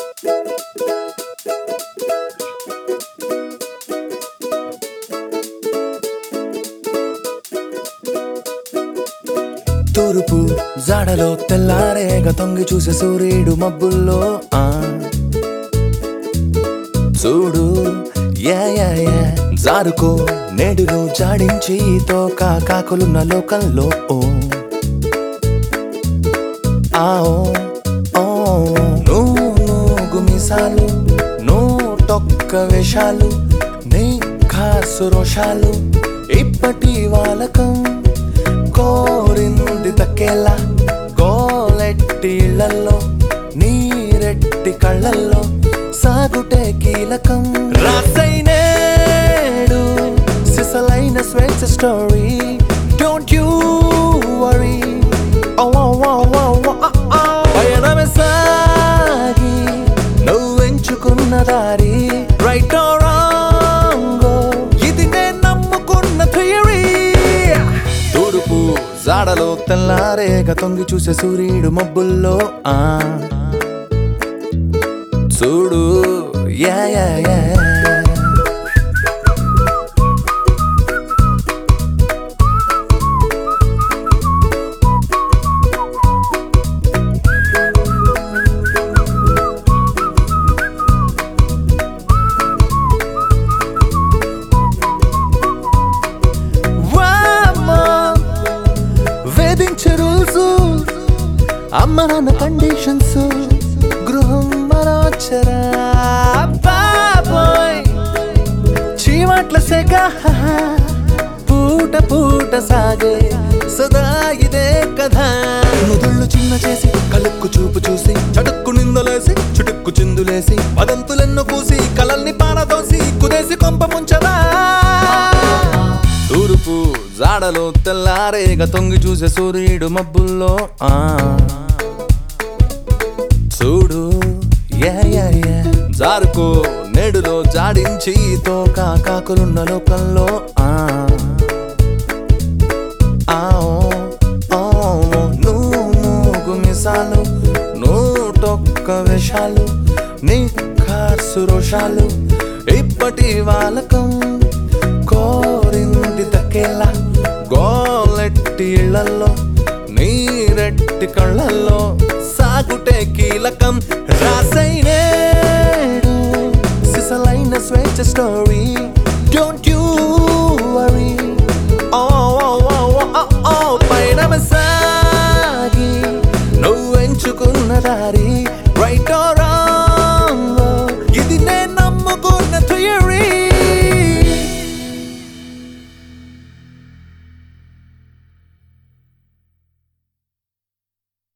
తూర్పు జాడలో తెల్లారేగ తొంగి చూసే సూర్యుడు మబ్బుల్లో ఆ చూడు యా యా యా జారుకో నేడులో జాడించి తోక కాకులున్న లోకంలో ఓ ఆ ఓ ఓ నువ్వు నూగు మిసాలు నూటొక్క వేషాలు నీ ఖాసు రోషాలు ఇప్పటి వాలకం కోరింది తక్కేలా గోలెట్టి ఇళ్లల్లో నీరెట్టి కళ్ళల్లో సాగుటే కీలకం రాసైనేడు సిసలైన స్వేచ్ఛ స్టోరీ డోంట్ యూ వరీ పయనమే సాగి నువ్వెంచుకున్న దారి రైట్ రాంగో ఇది నేను నమ్ముకున్న థియరీ తూర్పు జాడలో తెల్లారేగ తొంగి చూసే సూర్యుడు మబ్బుల్లో ఆ చూడు యా యా యా వామ్మో, వేధించే రూల్స్ అమ్మ నాన్న కండిషన్స్ గృహం మరోచరా బాబోయ్ చీమట్ల సెగ పూట పూట సాగే సదా ఇదే కథ నుదుళ్ళు చిన్న చేసి కలుక్కు చూపు చూసి చటుక్కు నిందలేసి చుటుక్కు చిందులేసి పదంతులెన్నో పూసి కలల్ని పారదోసి కుదేసి కొంప ముంచదా తూర్పు జాడలో తెల్లారేగ తొంగి చూసే సూర్యుడు మబ్బుల్లో ఆ చూడు యా యా యా జారుకో నేడులో జాడించి తోక కాకులున్న లోకంలో ఆ ఆ ఓ, ఓ, నువ్వు మూగు మిసాలు నూటొక్క వేషాలు నీ ఖాసు రోషాలు ఇప్పటి వాలకం కోరింది తక్కేలా గోలెట్టి ఇళ్లల్లో నీరెట్టి కళ్ళల్లో సాగుటే కీలకం రాసైనేడు సిసలైన స్వేచ్ఛ స్టోరీ